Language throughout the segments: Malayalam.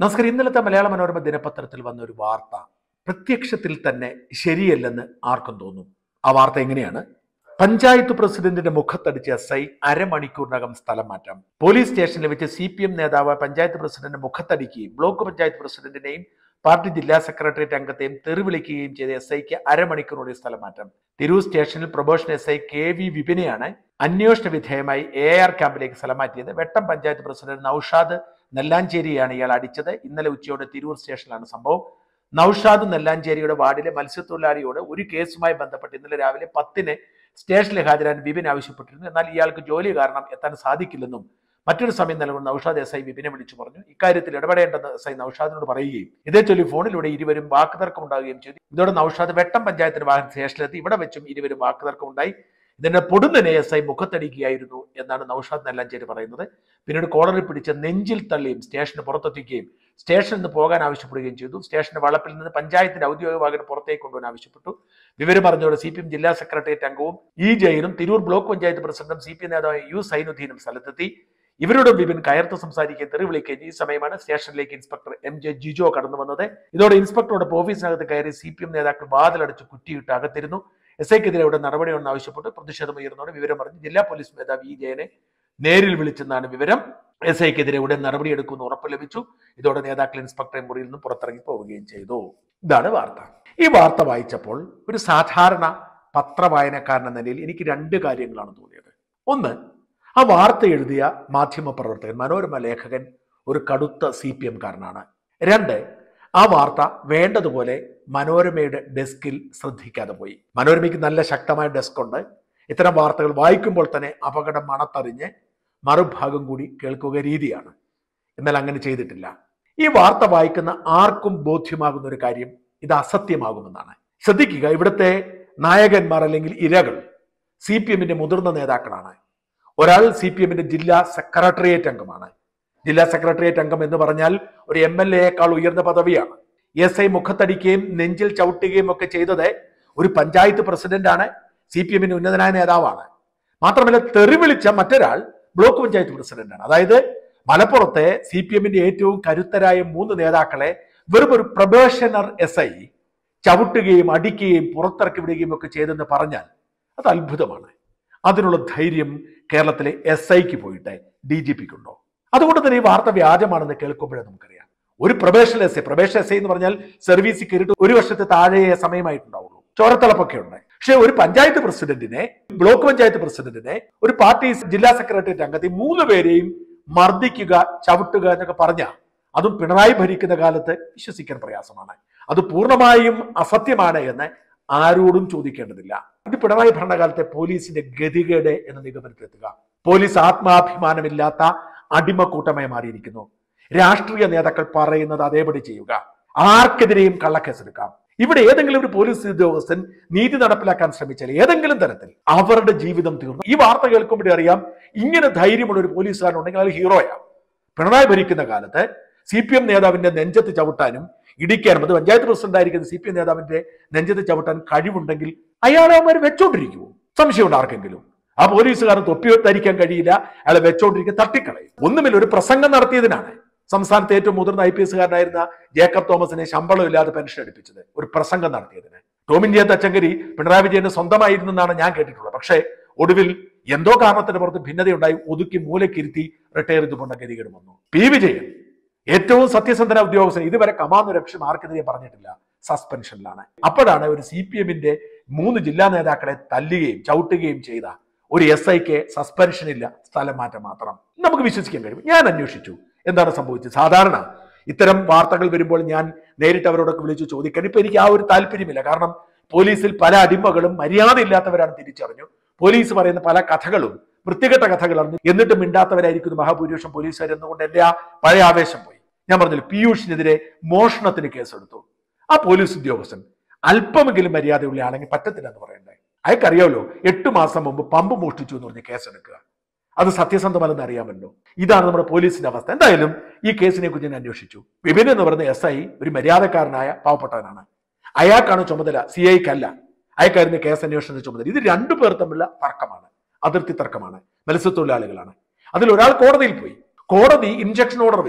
നമസ്കാരം ഇന്നലത്തെ മലയാള മനോരമ ദിനപത്രത്തിൽ വന്ന ഒരു വാർത്ത പ്രത്യക്ഷത്തിൽ തന്നെ ശരിയല്ലെന്ന് ആർക്കും തോന്നും ആ വാർത്ത എങ്ങനെയാണ് പഞ്ചായത്ത് പ്രസിഡന്റിന്റെ മുഖത്തടിച്ച എസ് ഐ അരമണിക്കൂറിനകം സ്ഥലം മാറ്റാം പോലീസ് സ്റ്റേഷനിൽ വെച്ച് സി പി എം നേതാവ് പഞ്ചായത്ത് പ്രസിഡന്റ് മുഖത്തടിക്കുകയും ബ്ലോക്ക് പഞ്ചായത്ത് പ്രസിഡന്റിനെയും പാർട്ടി ജില്ലാ സെക്രട്ടേറിയറ്റ് അംഗത്തെയും തെറിവിളിക്കുകയും ചെയ്ത എസ് ഐക്ക് അരമണിക്കൂറിനുള്ളിൽ സ്ഥലം മാറ്റാം തിരൂർ സ്റ്റേഷനിൽ probation S I K V വിപിനെയാണ് അന്വേഷണ വിധേയമായി എ ആർ ക്യാമ്പിലേക്ക് സ്ഥലം മാറ്റിയത് വെട്ടം പഞ്ചായത്ത് പ്രസിഡന്റ് നൌഷാദ് നെല്ലാഞ്ചേരിയാണ് ഇയാൾ അടിച്ചത് ഇന്നലെ ഉച്ചയോടെ തിരൂർ സ്റ്റേഷനിലാണ് സംഭവം നൌഷാദ് നെല്ലാഞ്ചേരിയുടെ വാർഡിലെ മത്സ്യത്തൊഴിലാളിയോട് ഒരു കേസുമായി ബന്ധപ്പെട്ട് ഇന്നലെ രാവിലെ പത്തിന് സ്റ്റേഷനിൽ ഹാജരാൻ വിപിൻ ആവശ്യപ്പെട്ടിരുന്നു എന്നാൽ ഇയാൾക്ക് ജോലി കാരണം എത്താൻ സാധിക്കില്ലെന്നും മറ്റൊരു സമയം നൽകുന്ന നൌഷാദ് എസ് ഐ വിപിനെ വിളിച്ചു പറഞ്ഞു ഇക്കാര്യത്തിൽ ഇടപെടേണ്ടെന്ന് എസ് ഐ നൌഷാദിനോട് പറയുകയും ഇതേ ചൊല്ലി ഫോണിലൂടെ ഇരുവരും വാക്കുതർക്കം ഉണ്ടാകുകയും ചെയ്തു ഇതോടെ നൌഷാദ് വെട്ടം പഞ്ചായത്തിന് വാഹന സ്റ്റേഷനിലെത്തി ഇവിടെ വെച്ചും ഇരുവരും വാക്കുതർക്കം ഉണ്ടായി ഇതിന്റെ പൊടുന്നനെ എസ് ഐ മുഖത്തടിക്കുകയായിരുന്നു എന്നാണ് നൌഷാദ് നെല്ലാഞ്ചേരി പറയുന്നത് പിന്നീട് കോളറിൽ പിടിച്ച് നെഞ്ചിൽ തള്ളിയും സ്റ്റേഷന് പുറത്തെത്തിക്കുകയും സ്റ്റേഷനിൽ നിന്ന് പോകാൻ ആവശ്യപ്പെടുകയും ചെയ്തു സ്റ്റേഷന്റെ വളപ്പിൽ നിന്ന് പഞ്ചായത്തിന്റെ ഔദ്യോഗിക വാഹനം പുറത്തേക്ക് കൊണ്ടുപോകാൻ ആവശ്യപ്പെട്ടു വിവരം അറിഞ്ഞതോടെ സി പി എം ജില്ലാ സെക്രട്ടേറിയറ്റ് അംഗവും ഇ ജയനും തിരൂർ ബ്ലോക്ക് പഞ്ചായത്ത് പ്രസിഡന്റും സി പി എം നേതാവ് യു സൈനുദ്ദീനും സ്ഥലത്തെത്തി ഇവരോട് വിപിൻ കയർത്ത് സംസാരിക്കുകയും തെറി വിളിക്കുകയും ഈ സമയമാണ് സ്റ്റേഷനിലേക്ക് ഇൻസ്പെക്ടർ എം ജെ ജിജോ കടന്നു വന്നത് ഇതോടെ ഇൻസ്പെക്ടറോട് ഓഫീസിനകത്ത് കയറി സി പി എം നേതാക്കൾ വാതിലടച്ച് കുറ്റിയിട്ട് അകത്തിരുന്നു എസ് ഐക്കെതിരെ ഇവിടെ നടപടിയൊന്നും ആവശ്യപ്പെട്ട് പ്രതിഷേധം ഉയർന്നതോടെ വിവരം അറിഞ്ഞ് ജില്ലാ പോലീസ് മേധാവി ഇ ജയനെ നേരിൽ വിളിച്ചെന്നാണ് വിവരം എസ് ഐക്കെതിരെ ഉടൻ നടപടിയെടുക്കുമെന്ന് ഉറപ്പ് ലഭിച്ചു ഇതോടെ നേതാക്കൾ ഇൻസ്പെക്ടറെ മുറിയിൽ നിന്ന് പുറത്തിറങ്ങി പോവുകയും ചെയ്തു ഇതാണ് വാർത്ത ഈ വാർത്ത വായിച്ചപ്പോൾ ഒരു സാധാരണ പത്രവായനക്കാരൻ എന്ന നിലയിൽ എനിക്ക് രണ്ട് കാര്യങ്ങളാണ് തോന്നിയത് ഒന്ന് ആ വാർത്ത എഴുതിയ മാധ്യമ പ്രവർത്തകൻ മനോരമ ലേഖകൻ ഒരു കടുത്ത സി പി എം കാരനാണ് രണ്ട് ആ വാർത്ത വേണ്ടതുപോലെ മനോരമയുടെ ഡെസ്കിൽ ശ്രദ്ധിക്കാതെ പോയി മനോരമയ്ക്ക് നല്ല ശക്തമായ ഡെസ്ക് ഉണ്ട് ഇത്തരം വാർത്തകൾ വായിക്കുമ്പോൾ തന്നെ അപകടം മണത്തറിഞ്ഞ് മറുഭാഗം കൂടി കേൾക്കുക രീതിയാണ് എന്നാൽ അങ്ങനെ ചെയ്തിട്ടില്ല ഈ വാർത്ത വായിക്കുന്ന ആർക്കും ബോധ്യമാകുന്ന ഒരു കാര്യം ഇത് അസത്യമാകുമെന്നാണ് ശ്രദ്ധിക്കുക ഇവിടുത്തെ നായകന്മാർ അല്ലെങ്കിൽ ഇരകൾ സി പി എമ്മിന്റെ മുതിർന്ന നേതാക്കളാണ് ഒരാൾ സി പി എമ്മിന്റെ ജില്ലാ സെക്രട്ടേറിയറ്റ് അംഗമാണ് ജില്ലാ സെക്രട്ടേറിയറ്റ് അംഗം എന്ന് പറഞ്ഞാൽ ഒരു എം എൽ എയേക്കാൾ ഉയർന്ന പദവിയാണ് എസ് ഐ മുഖത്തടിക്കുകയും നെഞ്ചിൽ ചവിട്ടുകയും ഒക്കെ ചെയ്തത് ഒരു പഞ്ചായത്ത് പ്രസിഡന്റാണ് സി പി എമ്മിന്റെ ഉന്നതനായ നേതാവാണ് മാത്രമല്ല തെറി വിളിച്ച മറ്റൊരാൾ ബ്ലോക്ക് പഞ്ചായത്ത് പ്രസിഡന്റാണ് അതായത് മലപ്പുറത്തെ സി പി എമ്മിന്റെ ഏറ്റവും കരുത്തരായ മൂന്ന് നേതാക്കളെ വെറും ഒരു പ്രൊബേഷണർ എസ് ഐ ചവിട്ടുകയും അടിക്കുകയും പുറത്തിറക്കി വിടുകയും ഒക്കെ ചെയ്തെന്ന് പറഞ്ഞാൽ അത് അത്ഭുതമാണ് അതിനുള്ള ധൈര്യം കേരളത്തിലെ എസ് ഐക്ക് പോയിട്ട് ഡി ജി പിക്കുണ്ടോ അതുകൊണ്ട് തന്നെ ഈ വാർത്ത വ്യാജമാണെന്ന് കേൾക്കുമ്പോഴേ നമുക്കറിയാം ഒരു probational S I probation S I എന്ന് പറഞ്ഞാൽ സർവീസിൽ കയറിയിട്ട് ഒരു വർഷത്തെ താഴെ സമയമായിട്ടുണ്ടാവുള്ളൂ ചോരത്തിളപ്പൊക്കെ ഉണ്ട് പക്ഷെ ഒരു പഞ്ചായത്ത് പ്രസിഡന്റിനെ ബ്ലോക്ക് പഞ്ചായത്ത് പ്രസിഡന്റിനെ ഒരു പാർട്ടി ജില്ലാ സെക്രട്ടേറിയറ്റ് അംഗത്തെ മൂന്ന് പേരെയും മർദ്ദിക്കുക ചവിട്ടുക എന്നൊക്കെ പറഞ്ഞ അതും പിണറായി ഭരിക്കുന്ന കാലത്ത് വിശ്വസിക്കാൻ പ്രയാസമാണ് അത് പൂർണ്ണമായും അസത്യമാണ് എന്ന് ആരോടും ചോദിക്കേണ്ടതില്ല ഇത് പിണറായി ഭരണകാലത്തെ പോലീസിന്റെ ഗതികേട് എന്ന നിഗമനത്തിലെത്തുക പോലീസ് ആത്മാഭിമാനമില്ലാത്ത അടിമക്കൂട്ടമായി മാറിയിരിക്കുന്നു രാഷ്ട്രീയ നേതാക്കൾ പറയുന്നത് അതേപടി ചെയ്യുക ആർക്കെതിരെയും കള്ളക്കേസെടുക്കാം ഇവിടെ ഏതെങ്കിലും ഒരു പോലീസ് ഉദ്യോഗസ്ഥൻ നീതി നടപ്പിലാക്കാൻ ശ്രമിച്ചാൽ ഏതെങ്കിലും തരത്തിൽ അവരുടെ ജീവിതം തീർന്നു ഈ വാർത്ത കേൾക്കുമ്പോഴേ അറിയാം ഇങ്ങനെ ധൈര്യമുള്ള ഒരു പോലീസുകാരൻ ഉണ്ടെങ്കിൽ അത് ഹീറോയാണ് പിണറായി ഭരിക്കുന്ന കാലത്ത് സി പി എം നേതാവിന്റെ നെഞ്ചത്ത് ചവിട്ടാനും ഇടിക്കാനും അത് പഞ്ചായത്ത് പ്രസിഡന്റ് ആയിരിക്കുന്ന സി പി എം നേതാവിന്റെ നെഞ്ചത്ത് ചവിട്ടാൻ കഴിവുണ്ടെങ്കിൽ അയാളെ അവന്മാർ വെച്ചോണ്ടിരിക്കുമോ സംശയമുണ്ട് ആർക്കെങ്കിലും ആ പോലീസുകാരൻ തൊപ്പി ധരിക്കാൻ കഴിയില്ല അയാളെ വെച്ചോണ്ടിരിക്കുക തട്ടിക്കളയും ഒന്നുമില്ല ഒരു പ്രസംഗം നടത്തിയതിനാണ് സംസ്ഥാനത്തെ ഏറ്റവും മുതിർന്ന ഐ പി എസുകാരനായിരുന്ന ജേക്കബ് തോമസിനെ ശമ്പളം ഇല്ലാതെ പെൻഷൻ എടുപ്പിച്ചത് ഒരു പ്രസംഗം നടത്തിയതിന് ടോമിന്ത്യ തച്ചങ്കരി പിണറായി വിജയന് സ്വന്തമായിരുന്നെന്നാണ് ഞാൻ കേട്ടിട്ടുള്ളത് പക്ഷേ ഒടുവിൽ എന്തോ കാരണത്തിന് പുറത്ത് ഭിന്നതയുണ്ടായി ഒതുക്കി മൂലക്കിരുത്തി റിട്ടയർ ചെയ്തുകൊണ്ട ഗതികേട് വന്നു പി വിജയൻ ഏറ്റവും സത്യസന്ധന ഉദ്യോഗസ്ഥൻ ഇതുവരെ കമാന്ന് ലക്ഷ്യം ആർക്കെതിരെ പറഞ്ഞിട്ടില്ല സസ്പെൻഷനിലാണ് അപ്പോഴാണ് ഒരു സി പി എമ്മിന്റെ മൂന്ന് ജില്ലാ നേതാക്കളെ തല്ലുകയും ചവിട്ടുകയും ചെയ്ത ഒരു എസ് ഐക്ക് സസ്പെൻഷൻ ഇല്ല സ്ഥലം മാറ്റം മാത്രം നമുക്ക് വിശ്വസിക്കാൻ കഴിയും ഞാൻ അന്വേഷിച്ചു എന്താണ് സംഭവിച്ചത് സാധാരണ ഇത്തരം വാർത്തകൾ വരുമ്പോൾ ഞാൻ നേരിട്ട് അവരോടൊക്കെ വിളിച്ചു ചോദിക്കാൻ ഇപ്പൊ എനിക്ക് ആ ഒരു താല്പര്യമില്ല കാരണം പോലീസിൽ പല അടിമകളും മര്യാദയില്ലാത്തവരാണ് തിരിച്ചറിഞ്ഞു പോലീസ് പറയുന്ന പല കഥകളും വൃത്തികെട്ട കഥകളാണ് എന്നിട്ടും മിണ്ടാത്തവരായിരിക്കുന്നു മഹാഭൂരിപക്ഷം പോലീസുകാർ എന്നുകൊണ്ട് എന്റെ ആ പഴയ ആവേശം പോയി ഞാൻ പറഞ്ഞില്ല പീയൂഷിനെതിരെ മോഷണത്തിന് കേസെടുത്തു ആ പോലീസ് ഉദ്യോഗസ്ഥൻ അല്പമെങ്കിലും മര്യാദയുള്ള ആണെങ്കിൽ പറ്റത്തില്ല എന്ന് പറയണ്ടേ അയാൾക്കറിയാമല്ലോ എട്ട് മാസം മുമ്പ് പമ്പ് മോഷ്ടിച്ചു എന്ന് പറഞ്ഞ് കേസെടുക്കുക അത് സത്യസന്ധമല്ലെന്ന് അറിയാമല്ലോ ഇതാണ് നമ്മുടെ പോലീസിന്റെ അവസ്ഥ എന്തായാലും ഈ കേസിനെ കുറിച്ച് ഞാൻ അന്വേഷിച്ചു വിപിൻ എന്ന് പറയുന്ന എസ് ഐ ഒരു മര്യാദക്കാരനായ പാവപ്പെട്ടവനാണ് അയാൾക്കാണ് ചുമതല സി ഐക്കല്ല അയാൾക്കായിരുന്നു കേസ് അന്വേഷണ ചുമതല ഇത് രണ്ടു പേർ തമ്മിലുള്ള തർക്കമാണ് അതിർത്തി തർക്കമാണ് മത്സ്യത്തൊഴിലാളികളാണ് അതിൽ ഒരാൾ കോടതിയിൽ പോയി കോടതി ഇൻജക്ഷൻ ഓർഡർ വെച്ചു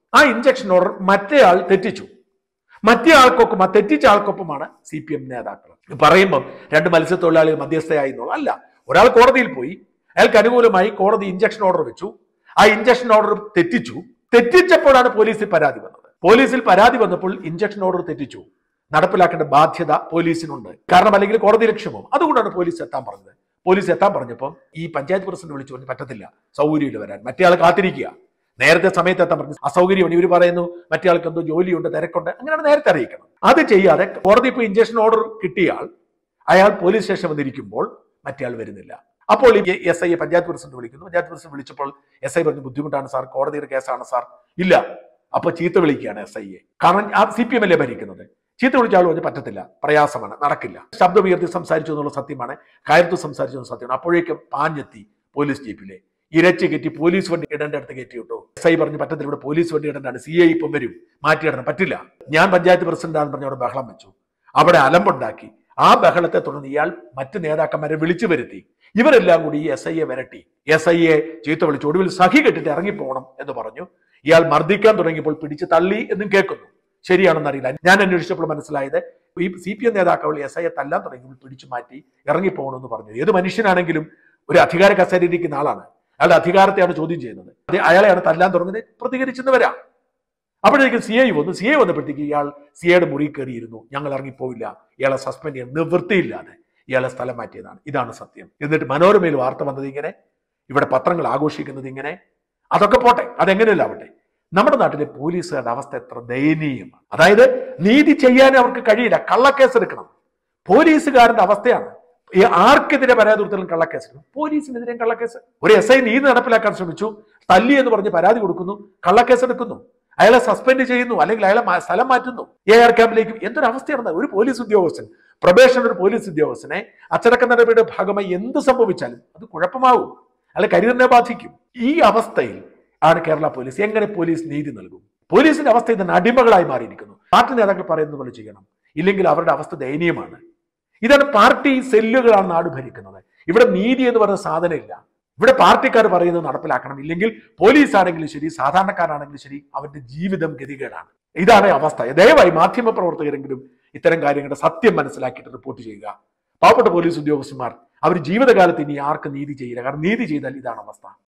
ആ ഇഞ്ചക്ഷൻ ഓർഡർ മറ്റേ ആൾ തെറ്റിച്ചു മറ്റേ ആൾക്കൊപ്പം ആ തെറ്റിച്ച ആൾക്കൊപ്പമാണ് സി പി എം നേതാക്കൾ പറയുമ്പം രണ്ട് മത്സ്യത്തൊഴിലാളികൾ മധ്യസ്ഥയായി എന്നുള്ള അല്ല ഒരാൾ കോടതിയിൽ പോയി അയാൾക്ക് അനുകൂലമായി കോടതി ഇഞ്ചക്ഷൻ ഓർഡർ വെച്ചു ആ ഇഞ്ചക്ഷൻ ഓർഡർ തെറ്റിച്ചു തെറ്റിച്ചപ്പോഴാണ് പോലീസിൽ പരാതി വന്നത് പോലീസിൽ പരാതി വന്നപ്പോൾ ഇഞ്ചക്ഷൻ ഓർഡർ തെറ്റിച്ചു നടപ്പിലാക്കേണ്ട ബാധ്യത പോലീസിനുണ്ട് കാരണം അല്ലെങ്കിൽ കോടതി ലക്ഷ്യമോ അതുകൊണ്ടാണ് പോലീസ് എത്താൻ പറഞ്ഞത് പോലീസ് എത്താൻ പറഞ്ഞപ്പോൾ ഈ പഞ്ചായത്ത് പ്രസിഡന്റ് വിളിച്ചു പറഞ്ഞു പറ്റത്തില്ല സൗകര്യമില്ല വരാൻ മറ്റേ ആൾ കാത്തിരിക്കുക നേരത്തെ സമയത്ത് എത്താൻ പറഞ്ഞു അസൗകര്യമാണ് ഇവർ പറയുന്നു മറ്റേ ആൾക്ക് എന്തോ ജോലിയുണ്ട് തിരക്കുണ്ട് അങ്ങനെയാണ് നേരത്തെ അറിയിക്കണം അത് ചെയ്യാതെ കോടതി ഇപ്പോൾ ഇഞ്ചക്ഷൻ ഓർഡർ കിട്ടിയ ആൾ അയാൾ പോലീസ് സ്റ്റേഷൻ വന്നിരിക്കുമ്പോൾ മറ്റേ ആൾ വരുന്നില്ല അപ്പോൾ ഈ എസ് ഐ പഞ്ചായത്ത് പ്രസിഡന്റ് വിളിക്കുന്നു പഞ്ചായത്ത് പ്രസിഡന്റ് വിളിച്ചപ്പോൾ എസ് ഐ പറഞ്ഞു ബുദ്ധിമുട്ടാണ് സാർ കോടതിയുടെ കേസാണ് സാർ ഇല്ല അപ്പൊ ചീത്ത വിളിക്കുകയാണ് എസ് ഐയെ കാരണം ആ സി പി എം അല്ലേ ഭരിക്കുന്നത് ചീത്ത വിളിച്ച ആൾ പറഞ്ഞു പറ്റത്തില്ല പ്രയാസമാണ് നടക്കില്ല ശബ്ദം ഉയർത്തി സംസാരിച്ചു എന്നുള്ള സത്യമാണ് കയർത്തു സംസാരിച്ചു എന്നുള്ള സത്യമാണ് അപ്പോഴേക്കും പാഞ്ഞെത്തി പോലീസ് ജീപ്പിലെ ഇരച്ച് കയറ്റി പോലീസ് വണ്ടി ഇടേണ്ട അടുത്ത് കയറ്റി വിട്ടു എസ് ഐ പറഞ്ഞു പറ്റത്തില്ല ഇവിടെ പോലീസ് വണ്ടി ഇടേണ്ടതാണ് സി ഐ ഇപ്പം വരും മാറ്റിയിടണം പറ്റില്ല ഞാൻ പഞ്ചായത്ത് പ്രസിഡന്റാണെന്ന് പറഞ്ഞ് അവിടെ ബഹളം വെച്ചു അവിടെ അലമ്പുണ്ടാക്കി ആ ബഹളത്തെ തുടർന്ന് ഇയാൾ മറ്റ് നേതാക്കന്മാരെ വിളിച്ചു വരുത്തി ഇവരെല്ലാം കൂടി ഈ എസ് ഐയെ വരട്ടി എസ് ഐയെ ചീത്ത വിളിച്ചു ഒടുവിൽ സഖി കെട്ടിട്ട് ഇറങ്ങിപ്പോകണം എന്ന് പറഞ്ഞു ഇയാൾ മർദ്ദിക്കാൻ തുടങ്ങിയപ്പോൾ പിടിച്ച് തള്ളി എന്നും കേൾക്കുന്നു ശരിയാണെന്ന് അറിയില്ല ഞാൻ അന്വേഷിച്ചപ്പോൾ മനസ്സിലായത് ഈ സി പി എം നേതാക്കൾ എസ് ഐയെ തല്ലാൻ തുടങ്ങിയപ്പോൾ പിടിച്ചു മാറ്റി ഇറങ്ങിപ്പോകണമെന്ന് പറഞ്ഞു ഏത് മനുഷ്യനാണെങ്കിലും ഒരു അധികാര കസേരയിരിക്കുന്ന ആളാണ് അയാളുടെ അധികാരത്തെയാണ് ചോദ്യം ചെയ്യുന്നത് അത് അയാളെയാണ് തല്ലാൻ തുടങ്ങുന്നത് പ്രതികരിച്ചെന്ന് വരാം അപ്പോഴേക്കും സി ഐ വന്നു സി ഐ വന്നപ്പോഴത്തേക്ക് ഇയാൾ സി ഐയുടെ മുറി കയറിയിരുന്നു ഞങ്ങൾ ഇറങ്ങിപ്പോയില്ല ഇയാളെ സസ്പെൻഡ് ചെയ്യാൻ നിവൃത്തിയില്ലാതെ ഇയാളെ സ്ഥലം മാറ്റിയതാണ് ഇതാണ് സത്യം എന്നിട്ട് മനോരമയിൽ വാർത്ത വന്നത് ഇങ്ങനെ ഇവിടെ പത്രങ്ങൾ ആഘോഷിക്കുന്നത് ഇങ്ങനെ അതൊക്കെ പോട്ടെ അതെങ്ങനെയല്ല ആവട്ടെ നമ്മുടെ നാട്ടിലെ പോലീസുകാരുടെ അവസ്ഥ എത്ര ദയനീയമാണ് അതായത് നീതി ചെയ്യാൻ അവർക്ക് കഴിയില്ല കള്ളക്കേസ് എടുക്കണം പോലീസുകാരന്റെ അവസ്ഥയാണ് ഈ ആർക്കെതിരെ പരാതി കൊടുത്താലും കള്ളക്കേസ് എടുക്കും പോലീസിനെതിരെ കള്ളക്കേസ് ഒരു എസ് ഐ നീതി നടപ്പിലാക്കാൻ ശ്രമിച്ചു തല്ലി എന്ന് പറഞ്ഞ് പരാതി കൊടുക്കുന്നു കള്ളക്കേസ് എടുക്കുന്നു അയാളെ സസ്പെൻഡ് ചെയ്യുന്നു അല്ലെങ്കിൽ അയാളെ മാ- സ്ഥലം മാറ്റുന്നു എ ആർ ക്യാമ്പിലേക്ക് എന്തൊരു അവസ്ഥയാണ് ഒരു പോലീസ് ഉദ്യോഗസ്ഥൻ പ്രൊബേഷൻ ഒരു പോലീസ് ഉദ്യോഗസ്ഥനെ അച്ചടക്ക നടപടിയുടെ ഭാഗമായി എന്ത് സംഭവിച്ചാലും അത് കുഴപ്പമാവും അല്ലെ കരിയറിനെ ബാധിക്കും ഈ അവസ്ഥയിൽ ആണ് കേരള പോലീസ് എങ്ങനെ പോലീസ് നീതി നൽകും പോലീസിന്റെ അവസ്ഥ ഇതിന് അടിമകളായി മാറിയിരിക്കുന്നു പാർട്ടി നേതാക്കൾ പറയുന്നത് പോലെ ചെയ്യണം ഇല്ലെങ്കിൽ അവരുടെ അവസ്ഥ ദയനീയമാണ് ഇതാണ് പാർട്ടി സെല്ലുകളാണ് നാട് ഭരിക്കുന്നത് ഇവിടെ നീതി എന്ന് പറയുന്ന സാധനമില്ല ഇവിടെ പാർട്ടിക്കാർ പറയുന്നത് നടപ്പിലാക്കണം ഇല്ലെങ്കിൽ പോലീസ് ആണെങ്കിലും ശരി സാധാരണക്കാരാണെങ്കിലും ശരി അവന്റെ ജീവിതം ഗതികേടാണ് ഇതാണ് അവസ്ഥ ദയവായി മാധ്യമ പ്രവർത്തകരെങ്കിലും ഇത്തരം കാര്യങ്ങളുടെ സത്യം മനസ്സിലാക്കിയിട്ട് റിപ്പോർട്ട് ചെയ്യുക പാവപ്പെട്ട പോലീസ് ഉദ്യോഗസ്ഥന്മാർ അവർ ജീവിതകാലത്ത് ഇനി ആർക്ക് നീതി ചെയ്യില്ല കാരണം നീതി ചെയ്താൽ ഇതാണ് അവസ്ഥ